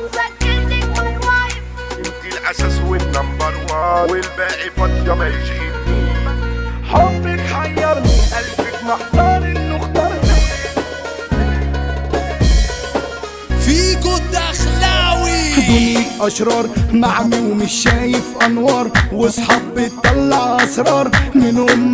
هكون سجلتك ماي وايف انت الاساس والنمبر وان والباقي فاضيه ما يشغلني حبك حيرني قلبك محتار انه اختارني فيجو الدخلاوي دنيا اشرار معمي ومش شايف انوار واصحاب بتطلع اسرار منهم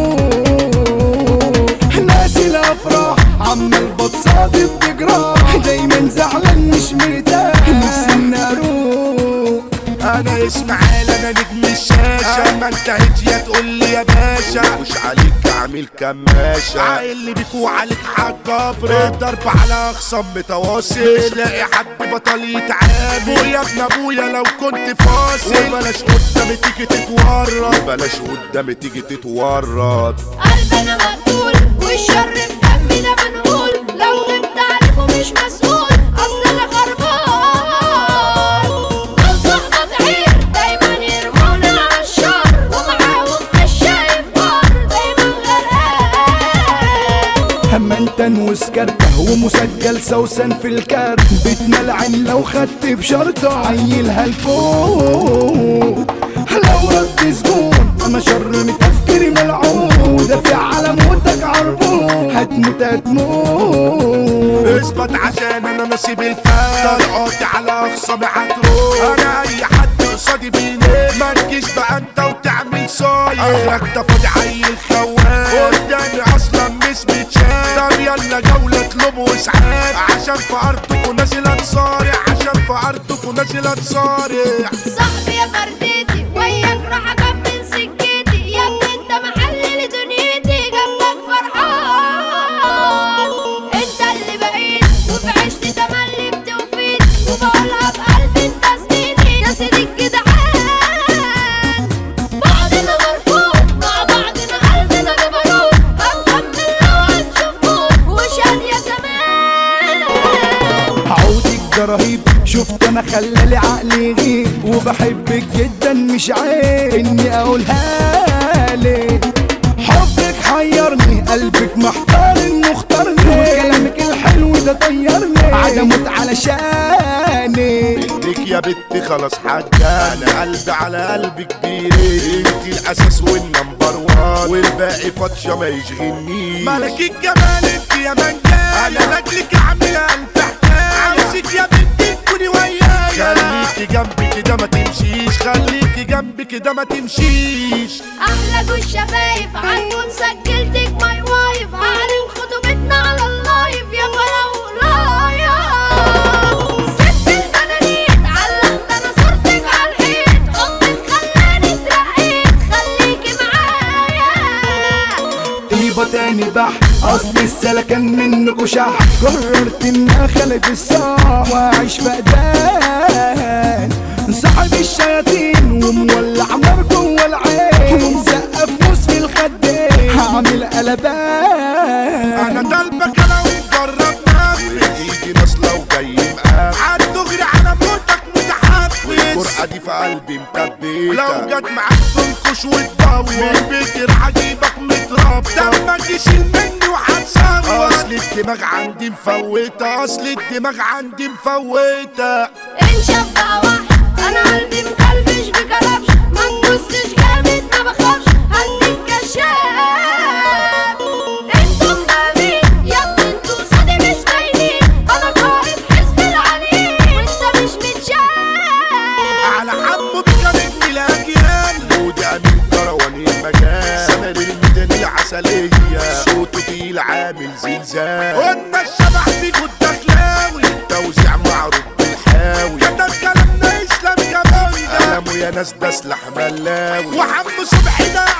مخنوق ناسي الافراح عمال بتصادف بجراح دايما زعلان مش مرتاح نفسي إني اروق انا اسماعيل انا نجم الشاشه ما انتهيتش يا تقول لي يا باشا مش عليك عامل كماشه عايل لي بيك وعليك حجبر الضرب على اخصام متواصل مش لاقي حد بطل يتعامل يا ابن ابويا لو كنت فاصل وبلاش قدامي تيجي تتورط بلاش قدامي تيجي تتورط قلبنا مقتول والشر في دمنا بنقول لو غبت عليكم مش مسؤول اصل انا خربان دول صحبة عير دايما يرمونا على الشر ومعاهم مش شايف نار دايما غرقان همنتن وسكرته ومسجل سوسن في الكارت بتملعن لو خدت بشرطة عيلها لفوق لو رد سجون انا شر من تفكيري ملعون دافع على موتك عربون هتموت هتموت اثبت عشان انا نصيب الفات طلعت على اخصامي هتروح انا اي حد قصادي بينام ما تجيش بقى انت وتعمل صايع اخرك ده فاضي عيل خوان قدامي اصلا مش متشاف طب يلا جولة اطلب واسعاف عشان في ارضكوا نازل اتصارع عشان في ارضكوا نازل اتصارع صاحبي يا فردتي وياك راح اكمل سكتي يا ابني انت محلل دنيتي جنبك فرحان انت اللي بقيت وفي عشتي تملي بتوفيت وبقولها بقلبي انت سنيني يا سيدي الجدعان بعضنا مرفوض مع بعضنا قلبنا جبروت هنكمل لو هنشوف موت وشان يا زمان عودك ده رهيب شفت انا خلالي عقلي يغيب وبحبك جدا مش عيب اني اقولها لك حبك حيرني قلبك محتار انه اختارني وكلامك الحلو ده طيرني عدمت علشاني ليك يا بنتي خلاص حاجة انا قلبي على قلبي كبير انتي الاساس والنمبر وان والباقي فاطشة ما يشغلنيش ملك الجمال انت يا منجاية انا لاجلك عامل الف حكاية عاوزك يا بنتي تكوني ويايا خليكي جنبي كده ما تمشيش خليكي جنبي كده ما تمشيش احلى جوز شفايف هنكون سجلتك ماي وايف هعلن خطوبتنا على اللايف يا فراولايا ست البنانيت علقت انا صورتك على الحيط حبك خلاني اترقيت خليكي معايا طيبة تاني بح اصل السلكان منكوا شح قررت ان اخلد الصح واعيش فقدان صاحب الشياطين ومولع نار جوه العين ومزقف موس في الخدين هعمل قلبان انا طالبك انا ومجرب نفسي ايدي نصلة وجاي مقام عالدغري على موتك متحفز الجرأة دي في قلبي مثبتة لو جت معاك تنكش وتدور من بيتي راح اجيبك متربط دمك يشيل مني وهتصور اصل الدماغ عندي مفوتة اصل الدماغ عندي مفوتة ان شبع واحد انا قلبي مكلبش بكلبش ما تبصش جامد ما بخافش هديك كشاف انتم مين يا ابني انتوا صادي مش باينين انا قائد حزب العنين وانت مش متشاف على حمو بكامل الاجيال ودي امين كرواني المجال سمر الميدانية عسلية صوته تقيل عامل زلزال قلنا الشبح فيكو الدخلاوي توزيع معروف بالحاوي كتب كلامنا اسلام كمان قلمه يا ناس ده سلاح ملاوي وحمو صبحي ده